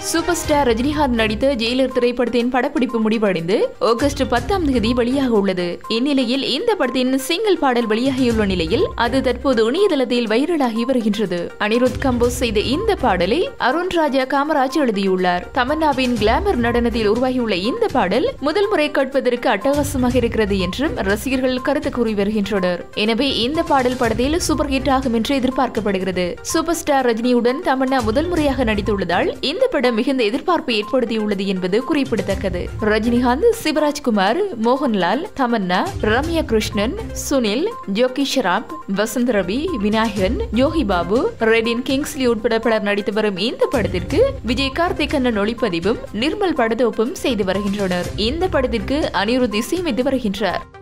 super star Rajinikanth நடித்த Jailer திரைப்படத்தின் படப்பிடிப்பு முடிவடைந்து ஆகஸ்ட் பத்தாம் தேதி வெளியாக உள்ளது இந்நிலையில் இந்த படத்தின் சிங்கிள் பாடல் வெளியாகியுள்ள நிலையில் அது தற்போது இணையதளத்தில் வைரலாகி வருகின்றது அனிருத் கம்போஸ் செய்த இந்த பாடலை அருண் ராஜா காமராஜ் எழுதியுள்ளார் தமன்னாவின் கிளாமர் நடனத்தில் உருவாகியுள்ள இந்த பாடல் முதல் முறை கேட்பதற்கு அட்டகாசமாக இருக்கிறது என்றும் ரசிகர்கள் கருத்து கூறி வருகின்றனர் எனவே இந்த பாடல் படத்தில் சூப்பர் ஹிட் ஆகும் என்று எதிர்பார்க்கப்படுகிறது சூப்பர் ஸ்டார் ரஜினியுடன் தமன்னா முதல் முறையாக நடித்துள்ளதால் இந்த படம் மிகுந்த எதிர்பார்ப்பை ஏற்படுத்தியுள்ளது என்பது குறிப்பிடத்தக்கது ரஜினிகாந்த் சிவராஜ்குமார் மோகன்லால் தமன்னா ரம்யா கிருஷ்ணன் சுனில் ஜோகி ஷராப் வசந்த் ரவி விநாயகன் யோகி பாபு ரெடின் கிங்ஸ்லி உட்பட பலர் நடித்து வரும் இந்த படத்திற்கு விஜய் கார்த்திக் கண்ணன் ஒளிப்பதிவும் நிர்மல் படத்தொப்பும் செய்து வருகின்றனர் இந்த படத்திற்கு அனிருத் இசையமைத்து வருகின்றார்